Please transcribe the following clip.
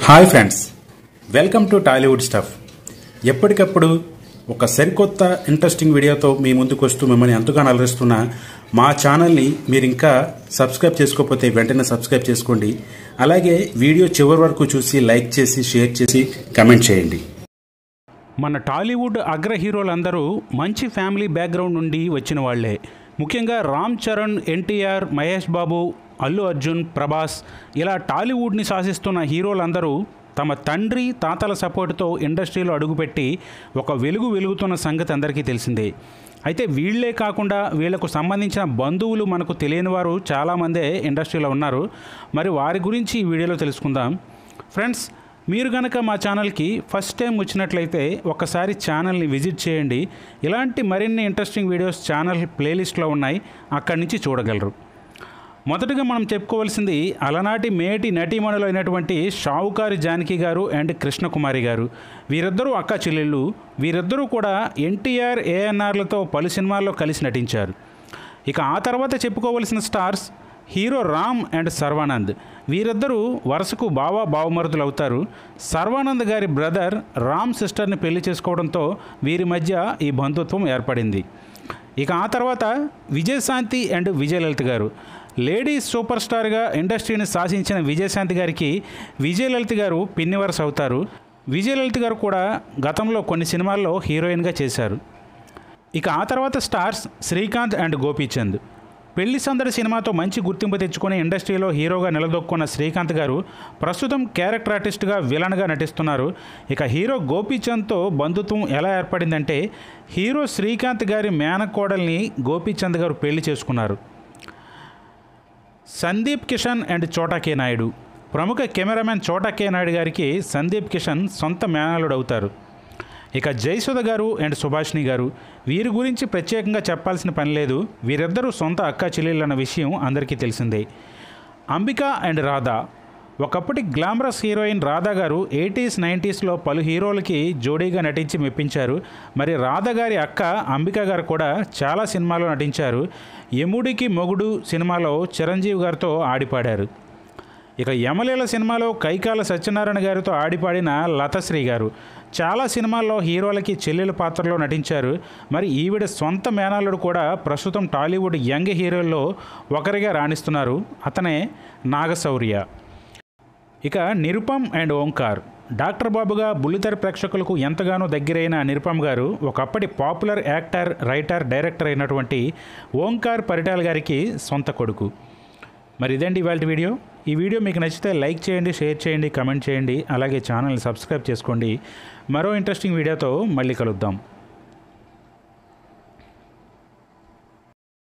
hi friends welcome to Tollywood stuff ఎప్పటికప్పుడు ఒక సరికొత్త ఇంట్రెస్టింగ్ వీడియోతో మీ ముందుకు వస్తూ మిమ్మల్ని ఎంతగానో అలరిస్తున్న మా ఛానల్ని మీరు ఇంకా సబ్స్క్రైబ్ చేసుకోకపోతే వెంటనే సబ్స్క్రైబ్ చేసుకోండి అలాగే వీడియో చివరి వరకు చూసి లైక్ చేసి షేర్ చేసి కమెంట్ చేయండి మన టాలీవుడ్ అగ్ర హీరోలందరూ మంచి ఫ్యామిలీ బ్యాక్గ్రౌండ్ నుండి వచ్చిన వాళ్లే ముఖ్యంగా రామ్ చరణ్ ఎన్టీఆర్ మహేష్ బాబు అల్లు అర్జున్ ప్రభాస్ ఇలా టాలీవుడ్ని శాసిస్తున్న హీరోలందరూ తమ తండ్రి తాతల సపోర్టుతో ఇండస్ట్రీలో అడుగుపెట్టి ఒక వెలుగు వెలుగుతున్న సంగతి అందరికీ తెలిసిందే అయితే వీళ్ళే కాకుండా వీళ్ళకు సంబంధించిన బంధువులు మనకు తెలియని వారు చాలామందే ఇండస్ట్రీలో ఉన్నారు మరి వారి గురించి ఈ వీడియోలో తెలుసుకుందాం ఫ్రెండ్స్ మీరు కనుక మా ఛానల్కి ఫస్ట్ టైం వచ్చినట్లయితే ఒకసారి ఛానల్ని విజిట్ చేయండి ఇలాంటి మరిన్ని ఇంట్రెస్టింగ్ వీడియోస్ ఛానల్ ప్లేలిస్ట్లో ఉన్నాయి అక్కడి నుంచి చూడగలరు మొదటగా మనం చెప్పుకోవాల్సింది అలనాటి మేటి నటీమణులు అయినటువంటి షావుకారి జానకి గారు అండ్ కృష్ణకుమారి గారు వీరిద్దరూ అక్క చెల్లెళ్ళు వీరిద్దరూ కూడా ఎన్టీఆర్ ఏఎన్ఆర్లతో పలు సినిమాల్లో కలిసి నటించారు ఇక ఆ తర్వాత చెప్పుకోవలసిన stars hero Ram and Sharwanand వీరిద్దరూ వరుసకు బావా బావమరుదులు అవుతారు సర్వానంద్ గారి బ్రదర్ రామ్ సిస్టర్ని పెళ్లి చేసుకోవడంతో వీరి మధ్య ఈ బంధుత్వం ఏర్పడింది ఇక ఆ తర్వాత విజయశాంతి అండ్ విజయలలిత గారు లేడీస్ సూపర్ స్టార్గా ఇండస్ట్రీని శాసించిన విజయశాంతి గారికి విజయలలిత గారు పిన్ని వరస అవుతారు విజయలలిత గారు కూడా గతంలో కొన్ని సినిమాల్లో హీరోయిన్గా చేశారు ఇక ఆ తర్వాత స్టార్స్ శ్రీకాంత్ అండ్ గోపీచంద్ పెళ్లి సందడి సినిమాతో మంచి గుర్తింపు తెచ్చుకుని ఇండస్ట్రీలో హీరోగా నిలదొక్కున్న శ్రీకాంత్ గారు ప్రస్తుతం క్యారెక్టర్ ఆర్టిస్ట్గా విలన్గా నటిస్తున్నారు ఇక హీరో గోపీచంద్తో బంధుత్వం ఎలా ఏర్పడిందంటే హీరో శ్రీకాంత్ గారి మేనకోడల్ని గోపీచంద్ గారు పెళ్లి చేసుకున్నారు సందీప్ కిషన్ అండ్ చోటా కే నాయుడు ప్రముఖ కెమెరామెన్ చోటా కే నాయుడు గారికి సందీప్ కిషన్ సొంత మేనలుడు అవుతారు ఇక జయసుధ గారు అండ్ సుభాష్ని గారు వీరి గురించి ప్రత్యేకంగా చెప్పాల్సిన పని లేదు వీరిద్దరూ సొంత అక్క చెల్లెళ్ళన్న విషయం అందరికీ తెలిసిందే అంబిక అండ్ రాధా ఒకప్పటి గ్లామరస్ హీరోయిన్ రాధా గారు ఎయిటీస్ నైంటీస్లో పలు హీరోలకి జోడీగా నటించి మెప్పించారు మరి రాధా గారి అక్క అంబిక గారు కూడా చాలా సినిమాల్లో నటించారు యముడికి మొగుడు సినిమాలో చిరంజీవి గారితో ఆడిపాడారు ఇక యమలీల సినిమాలో కైకాల సత్యనారాయణ గారితో ఆడిపాడిన లతశ్రీ గారు చాలా సినిమాల్లో హీరోలకి చెల్లెల పాత్రలో నటించారు మరి ఈవిడ సొంత మేనాలుడు కూడా ప్రస్తుతం టాలీవుడ్ యంగ్ హీరోల్లో ఒకరిగా రాణిస్తున్నారు అతనే నాగశౌర్య ఇక నిరుపమ్ అండ్ ఓంకార్ డాక్టర్ బాబుగా బుల్లితెర ప్రేక్షకులకు ఎంతగానో దగ్గరైన నిరుపమ్ గారు ఒకప్పటి పాపులర్ యాక్టర్ రైటర్ డైరెక్టర్ అయినటువంటి ఓంకార్ పరిటాల్ గారికి సొంత కొడుకు మరి ఇదండి ఇవాళ వీడియో ఈ వీడియో మీకు నచ్చితే లైక్ చేయండి షేర్ చేయండి కమెంట్ చేయండి అలాగే ఛానల్ని సబ్స్క్రైబ్ చేసుకోండి మరో ఇంట్రెస్టింగ్ వీడియోతో మళ్ళీ కలుద్దాం